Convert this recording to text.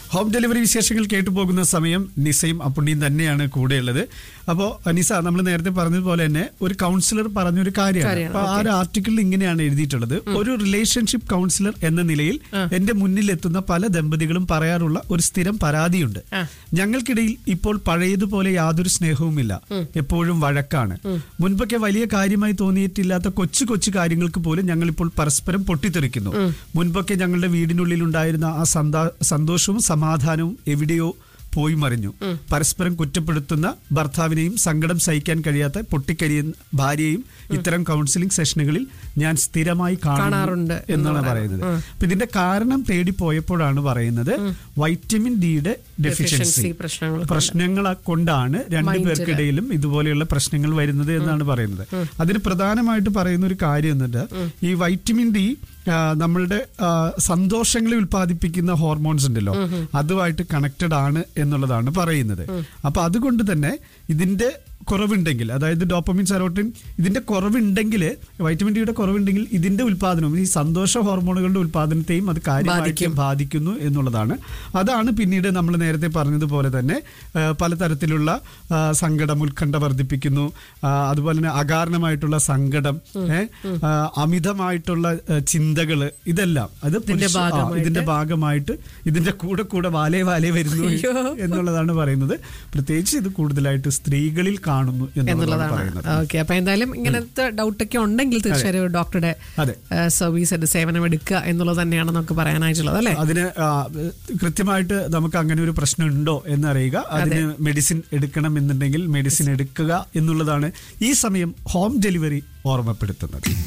Home delivery വിശേഷങ്ങൾ കേട്ടു പോകുന്ന സമയം നിസയും അപ്പുണ്ണിയും തന്നെയാണ് കൂടെയുള്ളത് അപ്പോൾ നിസ നമ്മൾ നേരത്തെ പറഞ്ഞതുപോലെ തന്നെ ഒരു കൗൺസിലർ പറഞ്ഞൊരു കാര്യമാണ് കാര്യമാണ്, അപ്പൊ ആ ഒരു ആർട്ടിക്കിളിൽ ഇങ്ങനെയാണ് എഴുതിയിട്ടുള്ളത് ഒരു റിലേഷൻഷിപ്പ് കൗൺസിലർ എന്ന നിലയിൽ എന്റെ മുന്നിൽ എത്തുന്ന പല ദമ്പതികളും പറയാറുള്ള ഒരു സ്ഥിരം പരാതിയുണ്ട് ആ. ഞങ്ങൾക്കിടയിൽ ഇപ്പോൾ പഴയതുപോലെ യാതൊരു സ്നേഹവുമില്ല എപ്പോഴും വഴക്കാണ് മുൻപൊക്കെ വലിയ കാര്യമായി തോന്നിയിട്ടില്ലാത്ത കൊച്ചു കൊച്ചു കാര്യങ്ങൾക്ക് പോലും ഞങ്ങൾ ഇപ്പോൾ പരസ്പരം പൊട്ടിത്തെറിക്കുന്നു മുൻപൊക്കെ ഞങ്ങളുടെ വീടിനുള്ളിൽ ഉണ്ടായിരുന്ന ആ സന്താ- സന്തോഷവും സമാധാനവും എവിടെയോ പോയി മറിഞ്ഞു പരസ്പരം കുറ്റപ്പെടുത്തുന്ന ഭർത്താവിനെയും സങ്കടം സഹിക്കാൻ കഴിയാത്ത പൊട്ടിക്കരിയുന്ന ഭാര്യയെയും ഇത്തരം കൗൺസിലിംഗ് സെഷനുകളിൽ ഞാൻ സ്ഥിരമായി കാണുന്നു കാണാറുണ്ട് എന്നാണ് എന്ന് പറയുന്നത് അപ്പൊ ഇതിന്റെ കാരണം തേടി പോയപ്പോഴാണ് പറയുന്നത് വൈറ്റമിൻ ഡിയുടെ ഡെഫിഷ്യൻസി Deficiency പ്രശ്നങ്ങൾ പ്രശ്നങ്ങളെ കൊണ്ടാണ് രണ്ടു പേർക്കിടയിലും ഇതുപോലെയുള്ള പ്രശ്നങ്ങൾ വരുന്നത് എന്നാണ് പറയുന്നത് അതിന് പ്രധാനമായിട്ട് പറയുന്ന ഒരു കാര്യം എന്നുണ്ട് ഈ വൈറ്റമിൻ ഡി ആ, നമ്മളുടെ ആ, സന്തോഷങ്ങളെ ഉൽപ്പാദിപ്പിക്കുന്ന ഹോർമോൺസ് ഉണ്ടല്ലോ അതുമായിട്ട് കണക്റ്റഡ് ആണ് എന്നുള്ളതാണ് പറയുന്നത് അപ്പൊ അതുകൊണ്ട് തന്നെ ഇതിന്റെ കുറവുണ്ടെങ്കിൽ അതായത് ഡോപ്പമിൻ സെറോട്ടിൻ ഇതിന്റെ കുറവുണ്ടെങ്കിൽ വൈറ്റമിൻ ഡിയുടെ കുറവുണ്ടെങ്കിൽ ഇതിന്റെ ഉൽപാദനവും ഈ സന്തോഷ ഹോർമോണുകളുടെ ഉൽപാദനത്തെയും അത് കാര്യമായിട്ട് ബാധിക്കുന്നു എന്നുള്ളതാണ് അതാണ് പിന്നീട് നമ്മൾ നേരത്തെ പറഞ്ഞതുപോലെ തന്നെ ആ, പലതരത്തിലുള്ള ആ, സങ്കടം ഉത്കണ്ഠ വർദ്ധിപ്പിക്കുന്നു ആ, അതുപോലെ തന്നെ അകാരണമായിട്ടുള്ള സങ്കടം ഏ, ആ, അമിതമായിട്ടുള്ള ആ, ചിന്തകള് ഇതെല്ലാം അത് പുരുഷ- ആ, ഭാഗമായിട്ട്. ഇതിന്റെ ഭാഗമായിട്ട് ഇതിന്റെ കൂടെ കൂടെ വാലേ വാലേ വരുന്നു അയ്യോ. എന്നുള്ളതാണ് പറയുന്നത് പ്രത്യേകിച്ച് ഇത് കൂടുതലായിട്ട് സ്ത്രീകളിൽ കാണുന്നു എന്നുള്ളതാണ് എന്നുള്ളതാണ് പറയുന്നത് ഓക്കെ അപ്പൊ എന്തായാലും ഇങ്ങനത്തെ ഡൗട്ട് ഒക്കെ ഉണ്ടെങ്കിൽ തീർച്ചയായും ഒരു ഡോക്ടറുടെ അതെ. സർവീസ് സേവനം എടുക്കുക എന്നുള്ളത് തന്നെയാണ് നമുക്ക് പറയാനായിട്ടുള്ളത് അല്ലെ അതിന് ആ, കൃത്യമായിട്ട് നമുക്ക് അങ്ങനെ ഒരു പ്രശ്നം ഉണ്ടോ എന്നറിയുക അതിന് മെഡിസിൻ എടുക്കണം എന്നുണ്ടെങ്കിൽ മെഡിസിൻ എടുക്കുക എന്നുള്ളതാണ് ഈ സമയം ഹോം ഡെലിവറി ഓർമ്മപ്പെടുത്തുന്നത്